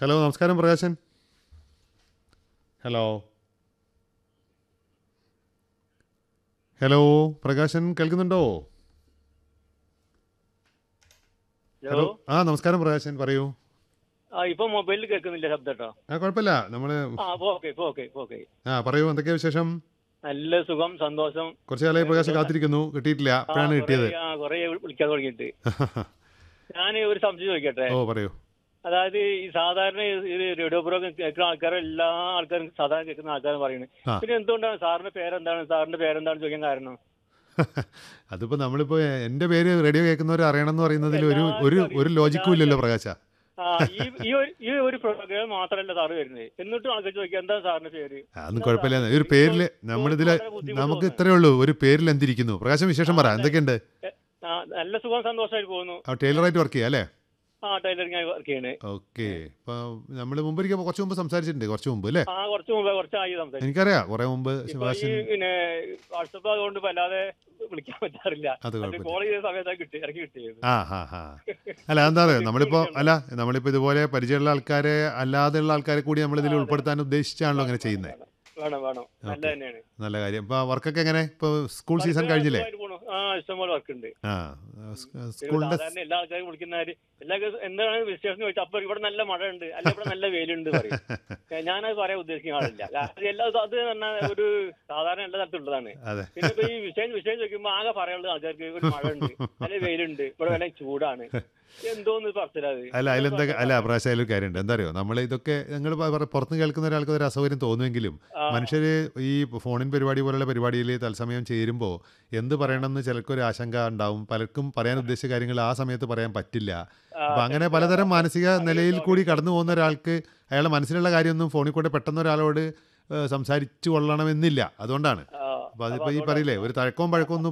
Hello നമസ്കാരം Prakashan hello hello Prakashan കേൾക്കുന്നുണ്ടോ hello ആ നമസ്കാരം പ്രകാശൻ പറയൂ ആ ഇപ്പൊ മൊബൈലിൽ കേൾക്കുന്നില്ല ശബ്ദം കേട്ടോ ആ കുഴപ്പമില്ല നമ്മൾ ആ ഇപ്പൊ ഓക്കെ ഇപ്പൊ ഓക്കെ ഇപ്പൊ ഓക്കെ ആ പറയൂ എന്തൊക്കെയാ വിശേഷം നല്ല സുഖം സന്തോഷം കുറച്ച് കാലമായി പ്രകാശം കാത്തിരിക്കുന്നു കിട്ടിയിട്ടില്ല ആ, അപ്പോഴാണ് കുറേ- കിട്ടിയത് ആ കൊറേ വിളിക്കാൻ തുടങ്ങിയിട്ട് ഞാൻ ഒരു സംശയം ചോദിക്കട്ടെ ഓ പറയൂ അതായത് ഈ സാധാരണ ഈ റേഡിയോ പ്രോഗ്രാം കേൾക്കുന്ന ആൾക്കാരും എല്ലാ ആൾക്കാരും സാധാരണ കേൾക്കുന്ന ആൾക്കാരും പറയുന്നത് ആ. പിന്നെ എന്തുകൊണ്ടാണ് സാറിന്റെ പേരെന്താണ് സാറിന്റെ പേരെന്താണ് ചോദിക്കാൻ കാരണം അതിപ്പോ നമ്മളിപ്പോ എന്റെ പേര് റേഡിയോ കേൾക്കുന്നവർ അറിയണം എന്ന് പറയുന്നതിൽ ഒരു എല്ലാവർക്കും ഒരു അറിയാം. ഒരു ലോജിക്കും ഇല്ലല്ലോ പ്രകാശ ആ ഈ ഈ ഒരു ഈ ഒരു പ്രോഗ്രാം മാത്രമല്ല സാറ് വരുന്നത് എന്നിട്ടും ആൾക്കാർ ചോദിക്കുക എന്താ സാറിന്റെ പേര് അതൊന്നും കുഴപ്പമില്ല ഒരു പേരില് നമ്മളിതില് വളരെ ബുദ്ധിമുട്ട് നമുക്ക് തോന്നുന്നു. ഇത്രയേ ഉള്ളൂ ഒരു പേരിൽ എന്തിരിക്കുന്നു പ്രകാശം വിശേഷം പറ എന്തൊക്കെയുണ്ട് ആ, നല്ല സുഖം സന്തോഷമായിട്ട് പോകുന്നു ആ ടൈലറായിട്ട് വർക്ക് ചെയ്യാം അല്ലേ ആ ടൈലറിംഗ് ആയി വർക്ക് ചെയ്യണേ ഓക്കെ അപ്പൊ നമ്മൾ മുമ്പ് ഒരിക്കൽ കുറച്ച് മുമ്പ് സംസാരിച്ചിട്ടുണ്ട് കുറച്ച് മുമ്പ് അല്ലേ ആ കുറച്ച് മുമ്പ് കുറച്ചായി സംസാരിച്ചു എനിക്കറിയാം കുറെ മുമ്പ് ഇപ്പൊ ഈ ശിവാശൻ പിന്നെ വാട്സപ്പ് അതുകൊണ്ട് വല്ലാതെ വിളിക്കാൻ പറ്റാറില്ല അത് കുഴപ്പമില്ല കോൾ ചെയ്ത സമയത്താണ് കിട്ടി ഇറക്കി കിട്ടിയത് ആ ഹാ ഹാ അല്ല എന്താ പറയുക നമ്മളിപ്പോ അല്ല നമ്മളിപ്പോ ഇതുപോലെ പരിചയമുള്ള ആൾക്കാരെ അല്ലാതെയുള്ള ആൾക്കാരെ കൂടി നമ്മൾ ഇതിൽ ഉൾപ്പെടുത്താൻ ഉദ്ദേശിച്ചാണല്ലോ അങ്ങനെ ചെയ്യുന്നത് വേണം വേണം നല്ല തന്നെയാണ് നല്ല കാര്യം ഇപ്പൊ വർക്കൊക്കെ എങ്ങനെ ഇപ്പൊ സ്കൂൾ സീസൺ കഴിഞ്ഞില്ലേ സുഖമായിട്ട് പോണു. ആ ഇഷ്ടംപോലെ വർക്ക് ഉണ്ട് ആ പിന്നെ സ്കൂളിന്റെ സാധാരണ എല്ലാ ആൾക്കാരും വിളിക്കുന്നവര് എല്ലാ ദിവസവും എന്താണ് വിശേഷം ചോദിച്ചാൽ അപ്പൊ ഇവിടെ നല്ല മഴ ഉണ്ട് അല്ല ഇവിടെ നല്ല വെയിലുണ്ട് പറയും ഏ, ഞാനത് പറയാൻ ഉദ്ദേശിക്കുന്ന ആളില്ല കാരണം എല്ലാ ദിവസവും അത് പറഞ്ഞാൽ ഒരു സാധാരണ എല്ലാ സ്ഥലത്തുള്ളതാണ് അതെ പിന്നെ ഇപ്പൊ ഈ വിഷയം വിഷയം ചോദിക്കുമ്പോ ആകെ പറയാനുള്ളത് ആൾക്കാർക്ക് ഒരു മഴ ഉണ്ട് അല്ലെ വെയിലുണ്ട് ഇവിടെ വല്ല ചൂടാണ് എന്തോന്ന് പറച്ചിലത് അല്ല അതിലെന്താ അല്ല പ്രാവശ്യം അതിലൊരു കാര്യമുണ്ട് എന്താ അറിയോ നമ്മൾ ഇതൊക്കെ നിങ്ങൾ പുറത്ത് കേൾക്കുന്ന ഒരാൾക്ക് ഒരു അസൗകര്യം തോന്നുമെങ്കിലും മനുഷ്യർ ഈ ഫോണിൻ പരിപാടി പോലുള്ള പരിപാടിയിൽ തത്സമയം ചേരുമ്പോൾ എന്ത് പറയണമെന്ന് ചിലർക്കൊരു ആശങ്ക ഉണ്ടാവും പലർക്കും പറയാൻ ഉദ്ദേശിച്ച കാര്യങ്ങൾ ആ സമയത്ത് പറയാൻ പറ്റില്ല അപ്പൊ അങ്ങനെ പലതരം മാനസിക നിലയിൽ കൂടി കടന്നു പോകുന്ന ഒരാൾക്ക് അയാളുടെ മനസ്സിലുള്ള കാര്യമൊന്നും ഫോണിൽ കൂടെ പെട്ടെന്ന് ഒരാളോട് ഏഹ്, സംസാരിച്ചു കൊള്ളണമെന്നില്ല അതുകൊണ്ടാണ് ആ, അപ്പൊ അതിപ്പോ ഈ പറയില്ലേ ഒരു തഴക്കവും പഴക്കവും ഒന്നും